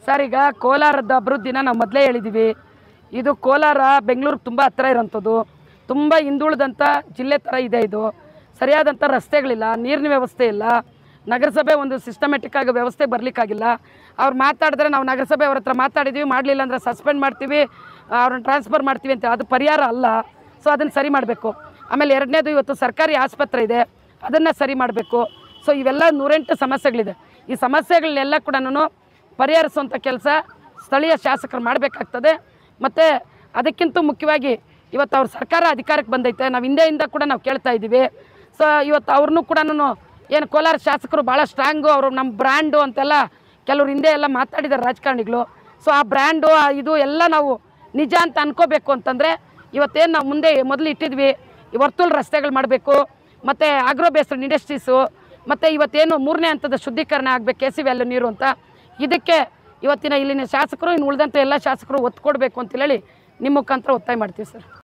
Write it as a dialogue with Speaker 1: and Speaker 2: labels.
Speaker 1: sir ಈಗ ಕೋಲಾರದ ಅಭಿವೃದ್ಧಿನ ನಾವು ಮೊದಲೇ ಹೇಳಿದ್ದೀವಿ ಇದು ಕೋಲಾರ ಬೆಂಗಳೂರಿಗೆ ತುಂಬ ಹತ್ತಿರ ಇರೋಂಥದ್ದು ತುಂಬ ಹಿಂದುಳಿದಂಥ ಜಿಲ್ಲೆ ಥರ ಇದೆ ಇದು ಸರಿಯಾದಂಥ ರಸ್ತೆಗಳಿಲ್ಲ ನೀರಿನ ವ್ಯವಸ್ಥೆ ಇಲ್ಲ ನಗರಸಭೆ ಒಂದು ಸಿಸ್ಟಮೆಟಿಕ್ ಆಗಿ ವ್ಯವಸ್ಥೆ ಬರಲಿಕ್ಕಾಗಿಲ್ಲ ಅವ್ರು ಮಾತಾಡಿದ್ರೆ ನಾವು ನಗರಸಭೆ ಅವ್ರ ಹತ್ರ ಮಾತಾಡಿದ್ವಿ ಮಾಡಲಿಲ್ಲ ಅಂದರೆ ಸಸ್ಪೆಂಡ್ ಮಾಡ್ತೀವಿ ಅವ್ರನ್ನ ಟ್ರಾನ್ಸ್ಫರ್ ಮಾಡ್ತೀವಿ ಅಂತ ಅದು ಪರಿಹಾರ ಅಲ್ಲ ಸೊ ಅದನ್ನು ಸರಿ ಮಾಡಬೇಕು ಆಮೇಲೆ ಎರಡನೇದು ಇವತ್ತು ಸರ್ಕಾರಿ ಆಸ್ಪತ್ರೆ ಇದೆ ಅದನ್ನು ಸರಿ ಮಾಡಬೇಕು ಸೊ ಇವೆಲ್ಲ ನೂರೆಂಟು ಸಮಸ್ಯೆಗಳಿದೆ ಈ ಸಮಸ್ಯೆಗಳನ್ನೆಲ್ಲ ಕೂಡ ಪರಿಹರಿಸುವಂಥ ಕೆಲಸ ಸ್ಥಳೀಯ ಶಾಸಕರು ಮಾಡಬೇಕಾಗ್ತದೆ ಮತ್ತು ಅದಕ್ಕಿಂತ ಮುಖ್ಯವಾಗಿ ಇವತ್ತು ಅವ್ರ ಸರ್ಕಾರ ಅಧಿಕಾರಕ್ಕೆ ಬಂದೈತೆ ನಾವು ಹಿಂದೆಯಿಂದ ಕೂಡ ನಾವು ಕೇಳ್ತಾ ಇದ್ದೀವಿ ಸೊ ಇವತ್ತು ಅವ್ರನ್ನೂ ಕೂಡ ಏನು ಕೋಲಾರ ಶಾಸಕರು ಭಾಳ ಸ್ಟ್ರಾಂಗು ಅವರು ನಮ್ಮ ಬ್ರ್ಯಾಂಡು ಅಂತೆಲ್ಲ ಕೆಲವ್ರು ಹಿಂದೆ ಎಲ್ಲ ಮಾತಾಡಿದ್ದಾರೆ ರಾಜಕಾರಣಿಗಳು ಸೊ ಆ ಬ್ರ್ಯಾಂಡು ಆ ಇದು ಎಲ್ಲ ನಾವು ನಿಜ ಅಂತ ಅನ್ಕೋಬೇಕು ಅಂತಂದರೆ ಇವತ್ತೇನು ನಾವು ಮುಂದೆ ಮೊದಲು ಇಟ್ಟಿದ್ವಿ ಈ ವರ್ತುಲ್ ರಸ್ತೆಗಳು ಮಾಡಬೇಕು ಮತ್ತು ಆಗ್ರೋ ಬೇಸ್ಡ್ ಇಂಡಸ್ಟ್ರೀಸು ಮತ್ತು ಇವತ್ತೇನು ಮೂರನೇ ಹಂತದ ಶುದ್ಧೀಕರಣ ಆಗಬೇಕು ಕೆ ಸಿ ವ್ಯಾಲ್ಯೂ ನೀರು ಅಂತ ಇದಕ್ಕೆ ಇವತ್ತಿನ ಇಲ್ಲಿನ ಶಾಸಕರು ಇನ್ನು ಉಳಿದಂಥ ಎಲ್ಲ ಶಾಸಕರು ಒತ್ತು ಕೊಡಬೇಕು ಅಂತೇಳಿ ನಿಮ್ಮ ಮುಖಾಂತರ ಒತ್ತಾಯ ಮಾಡ್ತೀವಿ ಸರ್